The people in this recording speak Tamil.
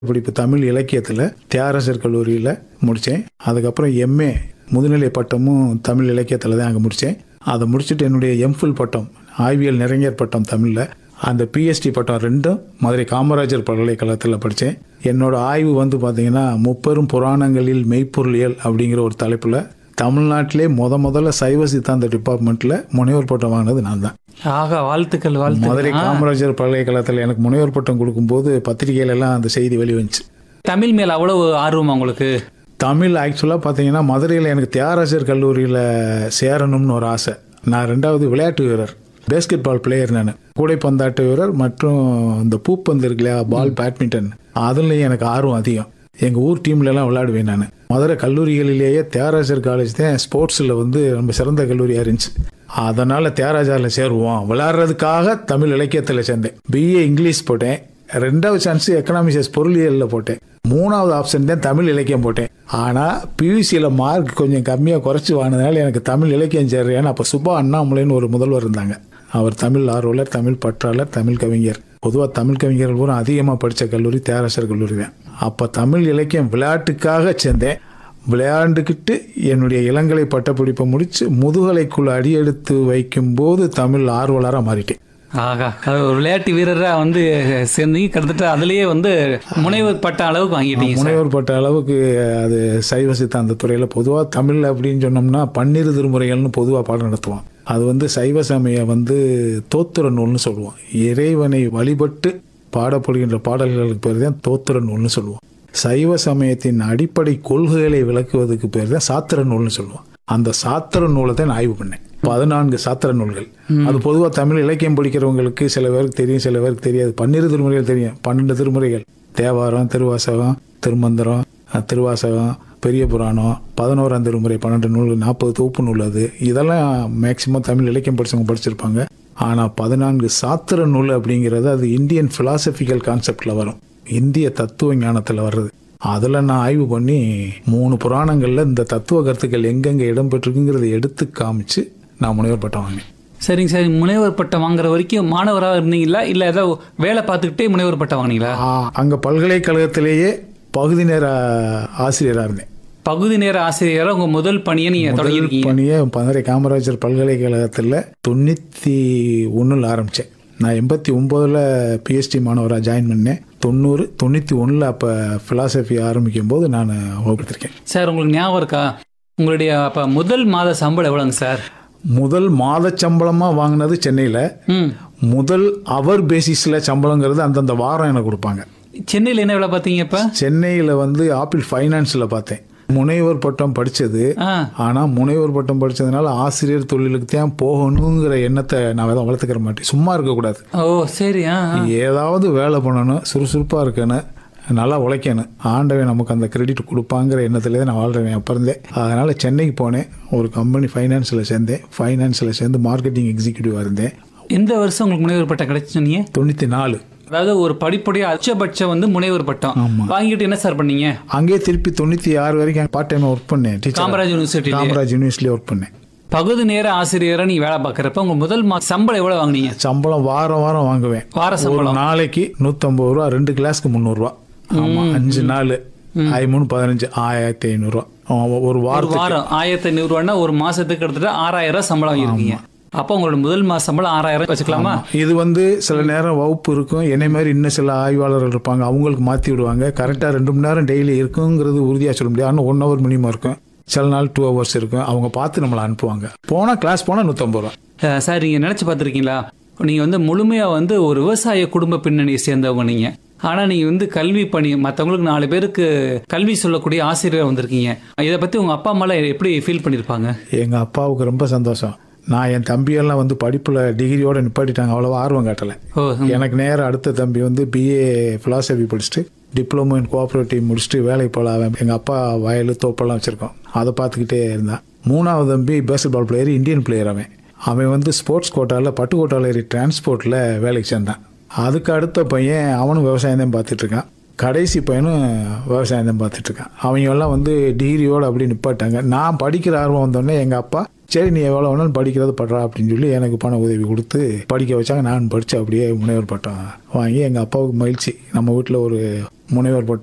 படிப்பு தமிழ் இலக்கியத்தில் தியாகராசர் கல்லூரியில் முடித்தேன் அதுக்கப்புறம் எம்ஏ முதுநிலை பட்டமும் தமிழ் இலக்கியத்தில் தான் அங்கே முடித்தேன் அதை முடிச்சுட்டு என்னுடைய எம்ஃபில் பட்டம் ஆய்வியல் நிறைஞர் பட்டம் தமிழில் அந்த பிஎஸ்டி பட்டம் ரெண்டும் மதுரை காமராஜர் பல்கலைக்கழகத்தில் படித்தேன் என்னோட ஆய்வு வந்து பார்த்தீங்கன்னா முப்பெரும் புராணங்களில் மெய்ப்பொருளியல் அப்படிங்கிற ஒரு தலைப்பில் தமிழ்நாட்டிலே முத முதல்ல சைவ சித்தாந்த டிபார்ட்மெண்ட்டில் முனைவர் பட்டம் வாங்கினது நான் தான் ஆகா வாழ்த்துக்கள் மதுரை வாழ்த்துக்கள் ஆ, காமராஜர் பல்கலைக்கழகத்தில் எனக்கு முனைவர் பட்டம் கொடுக்கும்போது பத்திரிகையில எல்லாம் அந்த செய்தி வெளிவந்துச்சு தமிழ் மேல அவ்வளவு ஆர்வமா உங்களுக்கு தமிழ் ஆக்சுவலாக பார்த்தீங்கன்னா மதுரையில் எனக்கு தியாகராஜர் கல்லூரியில் சேரணும்னு ஒரு ஆசை நான் ரெண்டாவது விளையாட்டு வீரர் பேஸ்கெட் பால் பிளேயர் நான் கூடைப்பந்தாட்ட வீரர் மற்றும் இந்த பூப்பந்து இருக்கு இல்லையா பால் பேட்மிண்டன் அதுலேயும் எனக்கு ஆர்வம் அதிகம் எங்கள் ஊர் டீம்லலாம் விளையாடுவேன் நான் மதுரை கல்லூரிகளிலேயே தியாகராஜர் காலேஜ் தான் ஸ்போர்ட்ஸில் வந்து ரொம்ப சிறந்த கல்லூரியாக இருந்துச்சு அதனால் தியாகராஜரில் சேருவோம் விளையாடுறதுக்காக தமிழ் இலக்கியத்தில் சேர்ந்தேன் பிஏ இங்கிலீஷ் போட்டேன் ரெண்டாவது சான்ஸ் எக்கனாமிக்ஸ் பொருளியலில் போட்டேன் மூணாவது ஆப்ஷன் தான் தமிழ் இலக்கியம் போட்டேன் ஆனால் பியூசியில் மார்க் கொஞ்சம் கம்மியாக குறைச்சி வாங்கினதுனால எனக்கு தமிழ் இலக்கியம் சேர்றேன் அப்போ சுபா அண்ணாமலைன்னு ஒரு முதல்வர் இருந்தாங்க அவர் தமிழ் ஆர்வலர் தமிழ் பற்றாளர் தமிழ் கவிஞர் பொதுவாக தமிழ் கவிஞர்கள் பூரா அதிகமாக படித்த கல்லூரி தியாகராசர் கல்லூரி தான் அப்போ தமிழ் இலக்கியம் விளையாட்டுக்காக சேர்ந்தேன் விளையாண்டுக்கிட்டு என்னுடைய இளங்கலை பட்டப்படிப்பை முடித்து முதுகலைக்குள்ள அடியெடுத்து வைக்கும்போது தமிழ் ஆர்வலராக மாறிட்டேன் ஆகா அது ஒரு விளையாட்டு வீரரா வந்து சேர்ந்தீங்க கிட்டத்தட்ட அதுலயே வந்து முனைவர் பட்ட அளவுக்கு வாங்கிட்டீங்க சார். முனைவர் பட்ட அளவுக்கு அது சைவ சித்தாந்த துறையில் பொதுவாக தமிழ் அப்படின்னு சொன்னோம்னா பன்னிரு திருமுறைகள்னு பொதுவாக பாடம் நடத்துவோம் அது வந்து சைவ சமய வந்து தோத்துர நூல்னு சொல்லுவோம் இறைவனை வழிபட்டு பாடப்படுகின்ற பாடல்களுக்கு பேர் தான் தோத்துர நூல்னு சொல்லுவோம் சைவ சமயத்தின் அடிப்படை கொள்கைகளை விளக்குவதற்கு பேர் தான் சாத்திர நூல்னு சொல்லுவோம் அந்த சாத்திர நூலை தான் நான் ஆய்வு பண்ணேன் பதினான்கு சாத்திர நூல்கள் அது பொதுவாக தமிழ் இலக்கியம் படிக்கிறவங்களுக்கு சில பேருக்கு தெரியும் சில பேருக்கு தெரியாது பன்னிரு திருமுறைகள் தெரியும் பன்னெண்டு திருமுறைகள் தேவாரம் திருவாசகம் திருமந்திரம் அஹ், திருவாசகம் பெரிய புராணம் பதினோராம் திருமுறை பன்னெண்டு நூல் நாற்பது தொகுப்பு நூல் அது இதெல்லாம் மேக்சிமம் தமிழ் இலக்கியம் படிச்சவங்க படிச்சிருப்பாங்க ஆனால் பதினான்கு சாத்திர நூல் அப்படிங்கிறது அது இந்தியன் ஃபிலாசபிக்கல் கான்செப்டில் வரும் இந்திய தத்துவ ஞானத்தில் வர்றது அதில் நான் ஆய்வு பண்ணி மூணு புராணங்களில் இந்த தத்துவ கருத்துக்கள் எங்கெங்கே இடம்பெற்றிருக்குங்கிறத எடுத்து காமிச்சு நான் முனைவர் பட்டம் வாங்கினேன் சரிங்க சார் முனைவர் பட்டம் வாங்குற வரைக்கும் மாணவராக இருந்தீங்களா இல்ல ஏதோ வேலை பார்த்துக்கிட்டே முனைவர் பட்டம் வாங்குனீங்களா அங்கே பல்கலைக்கழகத்திலேயே பகுதி நேர ஆசிரியராக இருந்தேன் பகுதி நேர ஆசிரியரா உங்க முதல் பணியை நீங்க முதல் தொடங்கியிருக்கீங்க பணியை மதுரை காமராஜர் பல்கலைக்கழகத்தில் தொண்ணூற்றி ஒன்றில் ஆரம்பித்தேன் நான் எண்பத்தி ஒம்போதில் பிஹெச்டி மாணவராக ஜாயின் பண்ணேன் தொண்ணூறு தொண்ணூற்றி ஒன்றில் அப்போ ஃபிலாசபி ஆரம்பிக்கும் போது நான் வகுப்படுத்திருக்கேன் சார் உங்களுக்கு ஞாபகம் இருக்கா உங்களுடைய அப்ப முதல் மாத சம்பளம் எவ்வளோங்க சார் முதல் மாத சம்பளமாக வாங்கினது சென்னையில் ம் முதல் அவர் பேசிஸில் சம்பளங்கிறது அந்தந்த வாரம் எனக்கு கொடுப்பாங்க சென்னையில் என்ன வேலை பார்த்தீங்க இப்ப சென்னையில் வந்து ஆப்பிள் ஃபைனான்ஸில் பார்த்தேன் முனைவர் பட்டம் படித்தது ஆ ஆனால் முனைவர் பட்டம் படித்ததுனால ஆசிரியர் தொழிலுக்கு தான் போகணுங்கிற எண்ணத்தை நான் எதுவும் வளர்த்துக்கிற மாட்டேன் சும்மா இருக்கக்கூடாது ஓ சரி ஆ ஆ. ஏதாவது வேலை பண்ணணும் சுறுசுறுப்பாக இருக்கணும் நல்லா உழைக்கணும் ஆண்டவன் நமக்கு அந்த கிரெடிட் கொடுப்பாங்கிற எண்ணத்துலேயே நான் வாழ்றேன் அப்போ இருந்தேன் அதனால் சென்னைக்கு போனேன் ஒரு கம்பெனி ஃபைனான்ஸில் சேர்ந்தேன் ஃபைனான்ஸில் சேர்ந்து மார்க்கெட்டிங் எக்ஸிக்யூட்டிவாக இருந்தேன் எந்த வருஷம் உங்களுக்கு முனைவர் பட்டம் கிடைச்சு சொன்னீங்க தொண்ணூற்றி நாலு அதாவது ஒரு படிப்புடைய அதிகபட்சம் வந்து முனைவர் பட்டம் ஆமா. வாங்கிட்டு என்ன சார் பண்ணீங்க அங்கேயே திருப்பி தொண்ணூற்றி ஆறு வரைக்கும் பார்ட் டைம் ஒர்க் பண்ணேன் டீச்சர் காமராஜ் யூனிவர்சிட்டி காமராஜ் யூனிவர்சிட்டியில் ஒர்க் பண்ணேன் பகுதி நேர ஆசிரியரா நீங்க வேலை பார்க்கறப்ப உங்க முதல் மா சம்பளம் எவ்வளவு வாங்குனீங்க சம்பளம் வாரம் வாரம் வாங்குவேன் வார ஒரு சம்பளம் நாளைக்கு நூற்றம்பது ரூபா ரெண்டு கிளாஸ்க்கு முந்நூறுரூவா ஆமாம் அஞ்சு நாள் ஐ மூணு பதினஞ்சு ஆயிரத்தி ஐநூறுரூவா ஒரு ஒரு வாரத்துக்கு வாரம் ஆயிரத்தி ஐநூறு ரூபான்னா ஒரு மாசத்துக்கு கிட்டத்தட்ட ஆறாயிரம் ரூபாய் சம்பளம் வாங்கிருக்கீங்க அப்போ உங்களோட முதல் மாச சம்பளம் ஆறாயிரம் வச்சுக்கலாமா இது வந்து சில நேரம் வகுப்பு இருக்கும் என்னை மாதிரி இன்னும் சில ஆய்வாளர்கள் இருப்பாங்க அவங்களுக்கு மாற்றி விடுவாங்க கரெக்டாக ரெண்டு மணி நேரம் டெய்லி இருக்குங்கிறது உறுதியாக சொல்ல முடியாது ஆனால் ஒன் ஹவர் மினிமம் இருக்கும் சில நாள் டூ ஹவர்ஸ் இருக்கும் அவங்க பார்த்து நம்மளை அனுப்புவாங்க போனால் கிளாஸ் போனால் நூற்றம்பது ரூபா அஹ் சார் நீங்க நினைச்சு பார்த்துருக்கீங்களா நீங்க வந்து முழுமையா வந்து ஒரு விவசாய குடும்ப பின்னணியை சேர்ந்தவங்க நீங்க ஆனா நீங்க வந்து கல்வி பணி மற்றவங்களுக்கு நாலு பேருக்கு கல்வி சொல்லக்கூடிய ஆசிரியர் வந்திருக்கீங்க இதை பத்தி உங்க அப்பா அம்மாலாம் எப்படி ஃபீல் பண்ணிருப்பாங்க எங்கள் அப்பாவுக்கு ரொம்ப சந்தோஷம் நான் என் தம்பியெல்லாம் வந்து படிப்பில் டிகிரியோட நிப்பாட்டிட்டாங்க அவ்வளோ ஆர்வம் காட்டலை ஓ எனக்கு நேரம் அடுத்த தம்பி வந்து பிஏ ஃபிலாசபி படிச்சுட்டு டிப்ளமோ இன் கோஆப்ரேட்டிவ் முடிச்சுட்டு வேலைக்கு போகல அவன் எங்கள் அப்பா வயல் தோப்பெல்லாம் வச்சுருக்கோம் அதை பார்த்துக்கிட்டே இருந்தான் மூணாவது தம்பி basketball player Indian player அவன் அவன் வந்து ஸ்போர்ட்ஸ் கோட்டாவில் பட்டுக்கோட்டாவில் ஏறி டிரான்ஸ்போர்ட்டில் வேலைக்கு சேர்ந்தான் அதுக்கு அடுத்த பையன் அவனும் விவசாயம் தான் பார்த்துட்டு இருக்கான் கடைசி பையனும் விவசாயம் தான் பார்த்துட்டு இருக்கான் அவங்க எல்லாம் வந்து டிகிரியோடு அப்படி நிப்பாட்டாங்க நான் படிக்கிற ஆர்வம் வந்தோடனே எங்கள் அப்பா சரி நீ எவ்வளோ வேணாலும் படிக்கிறது படுறா அப்படின்னு சொல்லி எனக்கு பண உதவி கொடுத்து படிக்க வச்சாங்க நான் படித்து அப்படியே முனைவர் பட்டம் வாங்கி எங்கள் அப்பாவுக்கு மகிழ்ச்சி நம்ம வீட்டில் ஒரு முனைவர் பட்டம்